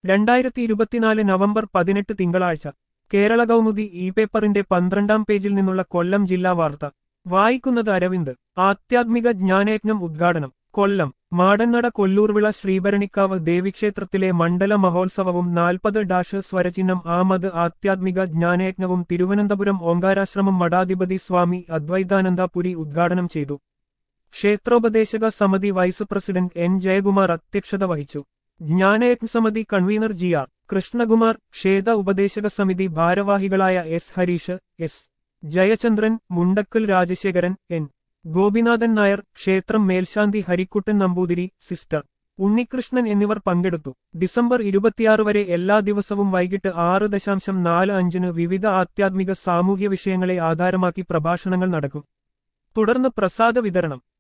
രണ്ടായിരത്തി ഇരുപത്തിനാല് നവംബർ പതിനെട്ട് തിങ്കളാഴ്ച കേരള കൗമുദി ഇ പേപ്പറിന്റെ പന്ത്രണ്ടാം പേജിൽ നിന്നുള്ള കൊല്ലം ജില്ലാ വാർത്ത വായിക്കുന്നത് അരവിന്ദ് ആധ്യാത്മിക ജ്ഞാനയജ്ഞം ഉദ്ഘാടനം കൊല്ലം മാടന്നട കൊല്ലൂർവിള ശ്രീഭരണിക്കാവ് ദേവീക്ഷേത്രത്തിലെ മണ്ഡല മഹോത്സവവും നാൽപ്പത് ഡാഷ് സ്വരചിഹ്നം ആമത് ആധ്യാത്മിക ജ്ഞാനയജ്ഞവും തിരുവനന്തപുരം ഓങ്കാരാശ്രമം മഠാധിപതി സ്വാമി അദ്വൈതാനന്ദ പുരി ഉദ്ഘാടനം ചെയ്തു ക്ഷേത്രോപദേശക സമിതി വൈസ് പ്രസിഡന്റ് എൻ ജയകുമാർ അധ്യക്ഷത വഹിച്ചു ജ്ഞാനയജ്ഞ സമിതി കൺവീനർ ജി ആർ കൃഷ്ണകുമാർ ക്ഷേത ഉപദേശക സമിതി ഭാരവാഹികളായ S Harish S Jayachandran Mundakkal Rajasekharan N Gopinathan Nair ക്ഷേത്രം മേൽശാന്തി ഹരിക്കുട്ടൻ നമ്പൂതിരി സിസ്റ്റർ ഉണ്ണികൃഷ്ണൻ എന്നിവർ പങ്കെടുത്തു ഡിസംബർ ഇരുപത്തിയാറ് വരെ എല്ലാ ദിവസവും വൈകിട്ട് ആറ് ദശാംശം നാല് അഞ്ചിന് വിവിധ ആധ്യാത്മിക സാമൂഹ്യ വിഷയങ്ങളെ ആധാരമാക്കി പ്രഭാഷണങ്ങൾ നടക്കും തുടർന്ന് പ്രസാദ വിതരണം